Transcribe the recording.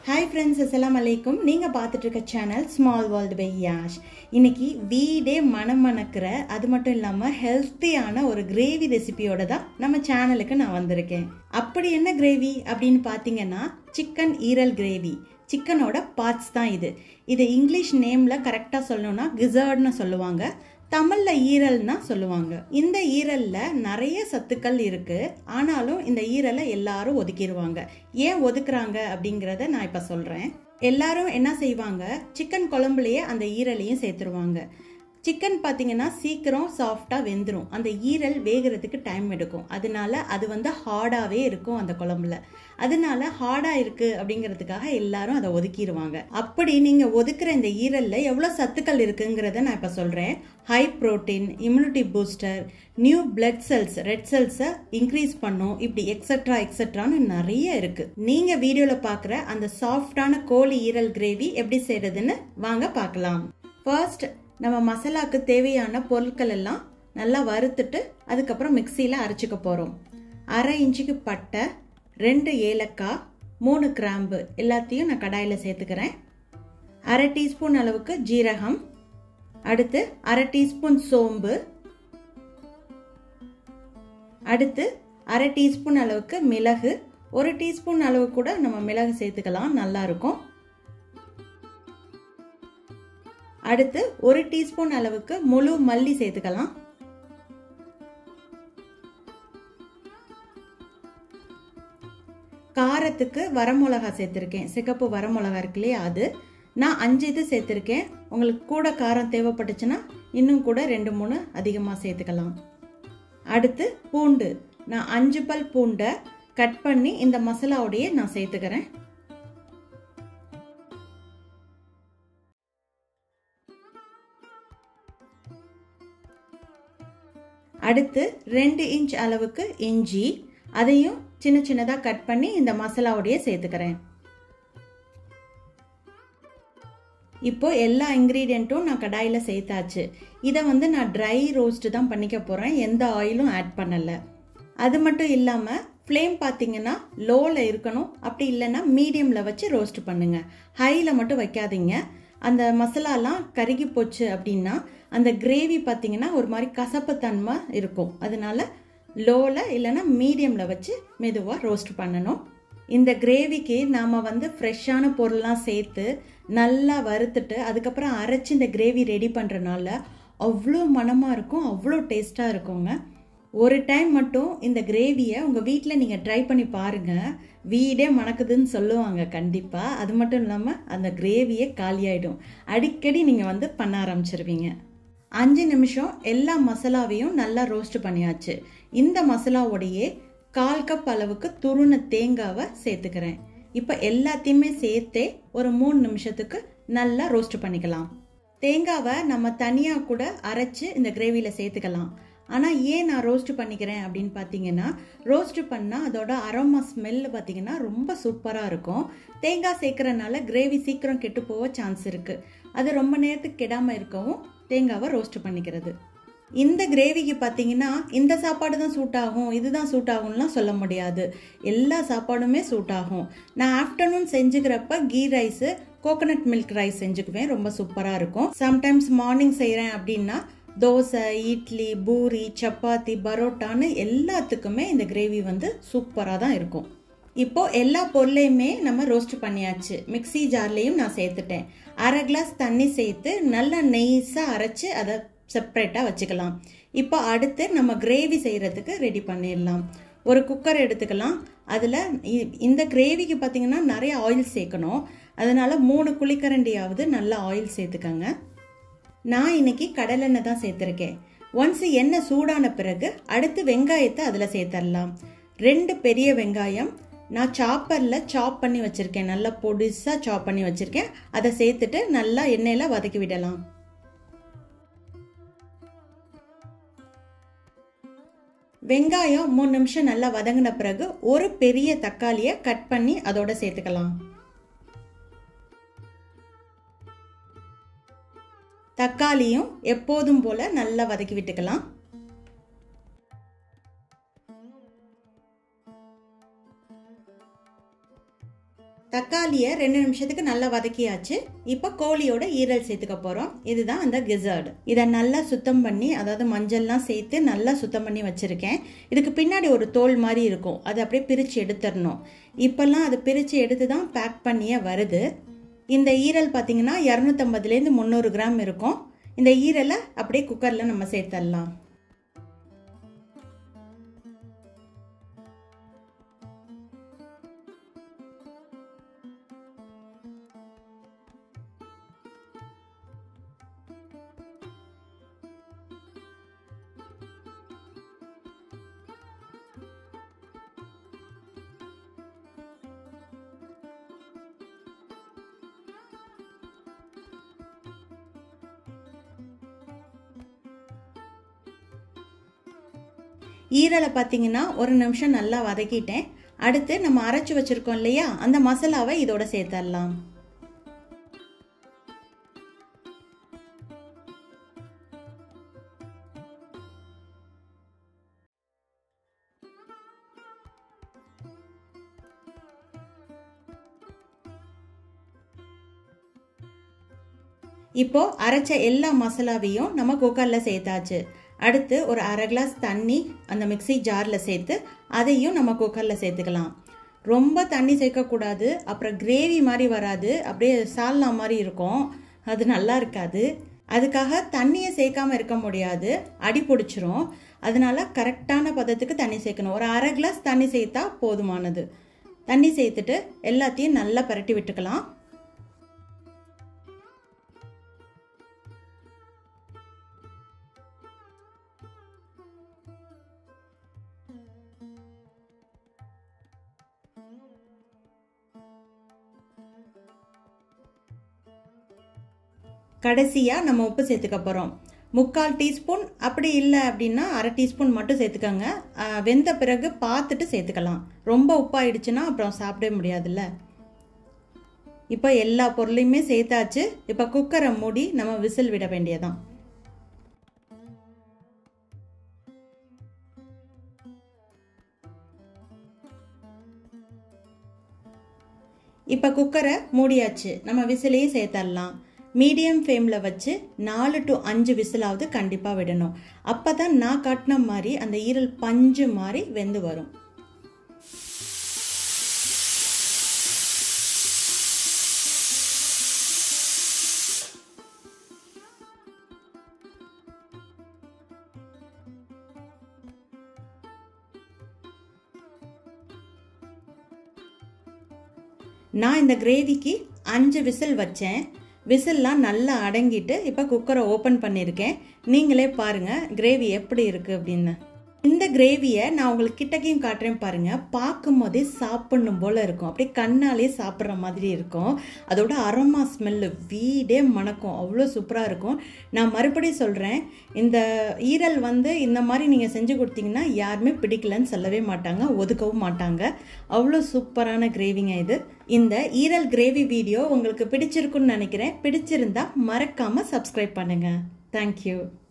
hi friends அஸ்ஸலாம் அலைக்கும் நீங்கள் பார்த்துட்டு இருக்க channel small world by Yash இன்னைக்கு வீடே மனம் மணக்கிற அது மட்டும் இல்லாமல் ஹெல்த்தியான ஒரு கிரேவி ரெசிபியோட தான் நம்ம சேனலுக்கு நான் வந்திருக்கேன் அப்படி என்ன கிரேவி அப்படின்னு பார்த்தீங்கன்னா சிக்கன் ஈரல் கிரேவி சிக்கனோட பார்ட்ஸ் தான் இது இது இங்கிலீஷ் நேமில் கரெக்டாக சொல்லணும்னா கிசர்ட்னு சொல்லுவாங்க தமிழில் ஈரல்னா சொல்லுவாங்க இந்த ஈரலில் நிறைய சத்துக்கள் இருக்குது ஆனாலும் இந்த ஈரலை எல்லாரும் ஒதுக்கிடுவாங்க ஏன் ஒதுக்குறாங்க அப்படிங்கிறத நான் இப்போ சொல்கிறேன் எல்லாரும் என்ன செய்வாங்க சிக்கன் குழம்புலையே அந்த ஈரலையும் சேர்த்துருவாங்க சிக்கன் பார்த்தீங்கன்னா சீக்கிரம் சாஃப்டாக வெந்துடும் அந்த ஈரல் வேகிறதுக்கு டைம் எடுக்கும் அதனால அது வந்து ஹார்டாகவே இருக்கும் அந்த குழம்புல அதனால ஹார்டாக இருக்குது அப்படிங்கிறதுக்காக எல்லாரும் அதை ஒதுக்கிடுவாங்க அப்படி நீங்கள் ஒதுக்குற இந்த ஈரலில் எவ்வளோ சத்துக்கள் இருக்குங்கிறத நான் இப்போ சொல்கிறேன் high protein immunity booster new blood cells red செல்ஸை இன்க்ரீஸ் பண்ணும் இப்படி எக்ஸட்ரா எக்ஸட்ரான்னு நிறைய இருக்குது நீங்கள் வீடியோவில் பார்க்குற அந்த சாஃப்டான கோழி ஈரல் கிரேவி எப்படி செய்கிறதுன்னு வாங்க பார்க்கலாம் ஃபர்ஸ்ட் நம்ம மசாலாக்கு தேவையான பொருட்கள் எல்லாம் நல்லா வறுத்துட்டு அதுக்கப்புறம் மிக்சியில் அரைச்சிக்க போகிறோம் அரை இன்ச்சுக்கு பட்டை ரெண்டு ஏலக்காய் மூணு கிராம்பு எல்லாத்தையும் நான் கடாயில் சேர்த்துக்கிறேன் அரை டீஸ்பூன் அளவுக்கு ஜீரகம் அடுத்து அரை டீஸ்பூன் சோம்பு அடுத்து அரை டீஸ்பூன் அளவுக்கு மிளகு ஒரு டீஸ்பூன் அளவு கூட நம்ம மிளகு சேர்த்துக்கலாம் நல்லா இருக்கும் அடுத்து ஒரு டீஸ்பூன் அளவுக்கு முழு மல்லி சேர்த்துக்கலாம் காரத்துக்கு வரமிளகா சேர்த்துருக்கேன் சிகப்பு வரமிளகா இருக்கு இல்லையா அது நான் அஞ்சு இது சேர்த்துருக்கேன் உங்களுக்கு கூட காரம் தேவைப்பட்டுச்சுன்னா இன்னும் கூட ரெண்டு மூணு அதிகமாக சேர்த்துக்கலாம் அடுத்து பூண்டு நான் அஞ்சு பல் பூண்டை கட் பண்ணி இந்த மசாலாவோடையே நான் சேர்த்துக்கிறேன் அடுத்து ரெண்டு இன்ச் அளவுக்கு இஞ்சி அதையும் சின்ன சின்னதாக கட் பண்ணி இந்த மசாலாவோடையே சேர்த்துக்கிறேன் இப்போ எல்லா இன்க்ரீடியண்ட்டும் நான் கடாயில் சேர்த்தாச்சு இதை வந்து நான் ட்ரை ரோஸ்ட் தான் பண்ணிக்க போகிறேன் எந்த ஆயிலும் ஆட் பண்ணலை அது மட்டும் இல்லாமல் ஃப்ளேம் பார்த்தீங்கன்னா லோவில் இருக்கணும் அப்படி இல்லைன்னா மீடியமில் வச்சு ரோஸ்ட் பண்ணுங்கள் ஹையில் மட்டும் வைக்காதீங்க அந்த மசாலாலாம் கருகி போச்சு அப்படின்னா அந்த கிரேவி பார்த்தீங்கன்னா ஒரு மாதிரி கசப்புத்தன்மை இருக்கும் அதனால லோவில் இல்லைன்னா மீடியமில் வச்சு மெதுவாக ரோஸ்ட் பண்ணணும் இந்த கிரேவிக்கு நாம் வந்து ஃப்ரெஷ்ஷான பொருள்லாம் சேர்த்து நல்லா வறுத்துட்டு அதுக்கப்புறம் அரைச்சி இந்த கிரேவி ரெடி பண்ணுறனால அவ்வளோ மனமாக இருக்கும் அவ்வளோ டேஸ்ட்டாக இருக்குங்க ஒரு டைம் மட்டும் இந்த கிரேவியை உங்கள் வீட்டில் நீங்கள் ட்ரை பண்ணி பாருங்கள் வீடே மணக்குதுன்னு சொல்லுவாங்க கண்டிப்பாக அது மட்டும் இல்லாமல் அந்த கிரேவியே காலியாயிடும் அடிக்கடி நீங்கள் வந்து பண்ண ஆரம்பிச்சிருவீங்க அஞ்சு நிமிஷம் எல்லா மசாலாவையும் நல்லா ரோஸ்ட் பண்ணியாச்சு இந்த மசாலாவோடையே கால் கப் அளவுக்கு துருண தேங்காவை சேர்த்துக்கிறேன் இப்போ எல்லாத்தையுமே சேர்த்தே ஒரு மூணு நிமிஷத்துக்கு நல்லா ரோஸ்ட் பண்ணிக்கலாம் தேங்காவை நம்ம தனியாக கூட அரைச்சி இந்த கிரேவியில் சேர்த்துக்கலாம் ஆனால் ஏன் நான் ரோஸ்ட் பண்ணிக்கிறேன் அப்படின்னு பார்த்தீங்கன்னா ரோஸ்ட் பண்ணால் அதோட அரோமா ஸ்மெல் பார்த்தீங்கன்னா ரொம்ப சூப்பராக இருக்கும் தேங்காய் சேர்க்குறனால கிரேவி சீக்கிரம் கெட்டு போக சான்ஸ் இருக்குது அது ரொம்ப நேரத்துக்கு கெடாமல் இருக்கவும் தேங்காவை ரோஸ்ட் பண்ணிக்கிறது இந்த கிரேவிக்கு பார்த்தீங்கன்னா இந்த சாப்பாடு தான் சூட் ஆகும் இதுதான் சூட் ஆகும்லாம் சொல்ல முடியாது எல்லா சாப்பாடுமே சூட் ஆகும் நான் ஆஃப்டர்நூன் செஞ்சுக்கிறப்ப கீ ரைஸு கோகனட் மில்க் ரைஸ் செஞ்சுக்குவேன் ரொம்ப சூப்பராக இருக்கும் சம்டைம்ஸ் மார்னிங் செய்கிறேன் அப்படின்னா தோசை இட்லி பூரி சப்பாத்தி பரோட்டான்னு எல்லாத்துக்குமே இந்த கிரேவி வந்து சூப்பராக தான் இருக்கும் இப்போ எல்லா பொருளையுமே நம்ம ரோஸ்ட் பண்ணியாச்சு மிக்சி ஜார்லேயும் நான் சேர்த்துட்டேன் அரை கிளாஸ் தண்ணி சேர்த்து நல்லா நெய்ஸாக அரைச்சி அதை செப்ரேட்டாக வச்சுக்கலாம் இப்போ அடுத்து நம்ம கிரேவி செய்கிறதுக்கு ரெடி பண்ணிடலாம் ஒரு குக்கர் எடுத்துக்கலாம் அதில் இந்த கிரேவிக்கு பார்த்திங்கன்னா நிறைய ஆயில் சேர்க்கணும் அதனால் மூணு குழிக்கரண்டியாவது நல்லா ஆயில் சேர்த்துக்கங்க நான் இன்னைக்கு கடலெண்ணெய் தான் சேர்த்துருக்கேன் ஒன்ஸ் எண்ணெய் சூடான பிறகு அடுத்து வெங்காயத்தை அதில் சேர்த்துடலாம் ரெண்டு பெரிய வெங்காயம் நான் சாப்பரில் சாப் பண்ணி வச்சுருக்கேன் நல்லா பொடிசாக சாப் பண்ணி வச்சுருக்கேன் அதை சேர்த்துட்டு நல்லா எண்ணெயில் வதக்கி விடலாம் வெங்காயம் மூணு நிமிஷம் நல்லா வதங்கின பிறகு ஒரு பெரிய தக்காளியை கட் பண்ணி அதோட சேர்த்துக்கலாம் தக்காளியும் எப்போதும் போல நல்லா வதக்கி விட்டுக்கலாம் தக்காளியை ரெண்டு நிமிஷத்துக்கு நல்லா வதக்கியாச்சு இப்போ கோழியோட ஈரல் சேர்த்துக்க போகிறோம் இதுதான் அந்த கிசர்டு இதை நல்லா சுத்தம் பண்ணி அதாவது மஞ்சள்லாம் சேர்த்து நல்லா சுத்தம் பண்ணி வச்சுருக்கேன் இதுக்கு பின்னாடி ஒரு தோல் மாதிரி இருக்கும் அதை அப்படியே பிரித்து எடுத்துடணும் இப்போல்லாம் அதை பிரித்து எடுத்து தான் பேக் பண்ணியே வருது இந்த ஈரல் பார்த்தீங்கன்னா இரநூத்தம்பதுலேருந்து முந்நூறு கிராம் இருக்கும் இந்த ஈரலை அப்படியே குக்கரில் நம்ம சேர்த்துடலாம் ஈரலை பார்த்தீங்கன்னா ஒரு நிமிஷம் நல்லா வதக்கிட்டேன் அடுத்து நம்ம அரைச்சி வச்சுருக்கோம் இல்லையா அந்த மசாலாவை இதோட சேர்த்துடலாம் இப்போ அரைச்ச எல்லா மசாலாவையும் நம்ம குக்கரில் சேர்த்தாச்சு அடுத்து ஒரு அரை கிளாஸ் தண்ணி அந்த மிக்சி ஜாரில் சேர்த்து அதையும் நம்ம குக்கரில் சேர்த்துக்கலாம் ரொம்ப தண்ணி சேர்க்கக்கூடாது அப்புறம் கிரேவி மாதிரி வராது அப்படியே சால்னா மாதிரி இருக்கும் அது நல்லா இருக்காது அதுக்காக தண்ணியை சேர்க்காம இருக்க முடியாது அடி பிடிச்சிரும் அதனால கரெக்டான பதத்துக்கு தண்ணி சேர்க்கணும் ஒரு அரை கிளாஸ் தண்ணி சேர்த்தா போதுமானது தண்ணி சேர்த்துட்டு எல்லாத்தையும் நல்லா பரட்டி விட்டுக்கலாம் கடைசியாக நம்ம உப்பு சேர்த்துக்க போகிறோம் முக்கால் டீஸ்பூன் அப்படி இல்லை அப்படின்னா அரை டீஸ்பூன் மட்டும் சேர்த்துக்கோங்க வெந்த பிறகு பார்த்துட்டு சேர்த்துக்கலாம் ரொம்ப உப்பாயிடுச்சுன்னா அப்புறம் சாப்பிடவே முடியாதுல்ல இப்போ எல்லா பொருளையுமே சேர்த்தாச்சு இப்போ குக்கரை மூடி நம்ம விசில் விட வேண்டியதான் இப்போ குக்கரை மூடியாச்சு நம்ம விசிலையும் சேர்த்துடலாம் மீடியம் ஃப்ளேமில் வச்சு நாலு டு அஞ்சு விசிலாவது கண்டிப்பாக விடணும் அப்போ தான் நான் காட்டின மாதிரி அந்த ஈரல் பஞ்சு மாதிரி வெந்து வரும் நான் இந்த கிரேவிக்கு அஞ்சு விசில் வச்சேன் விசில்லாம் நல்லா அடங்கிட்டு இப்போ குக்கரை ஓப்பன் பண்ணியிருக்கேன் நீங்களே பாருங்கள் கிரேவி எப்படி இருக்குது அப்படின்னு இந்த கிரேவியை நான் உங்களுக்கு கிட்டக்கையும் காட்டுறேன் பாருங்கள் பார்க்கும் போதே சாப்பிடணும் போல் இருக்கும் அப்படியே கண்ணாலே சாப்பிட்ற மாதிரி இருக்கும் அதோட அரோமா ஸ்மெல்லு வீடே மணக்கும் அவ்வளோ சூப்பராக இருக்கும் நான் மறுபடியும் சொல்கிறேன் இந்த ஈரல் வந்து இந்த மாதிரி நீங்கள் செஞ்சு கொடுத்தீங்கன்னா யாருமே பிடிக்கலன்னு சொல்லவே மாட்டாங்க ஒதுக்கவும் மாட்டாங்க அவ்வளோ சூப்பரான கிரேவிங்க இது இந்த ஈரல் கிரேவி வீடியோ உங்களுக்கு பிடிச்சிருக்குன்னு நினைக்கிறேன் பிடிச்சிருந்தா மறக்காமல் சப்ஸ்கிரைப் பண்ணுங்கள் தேங்க்யூ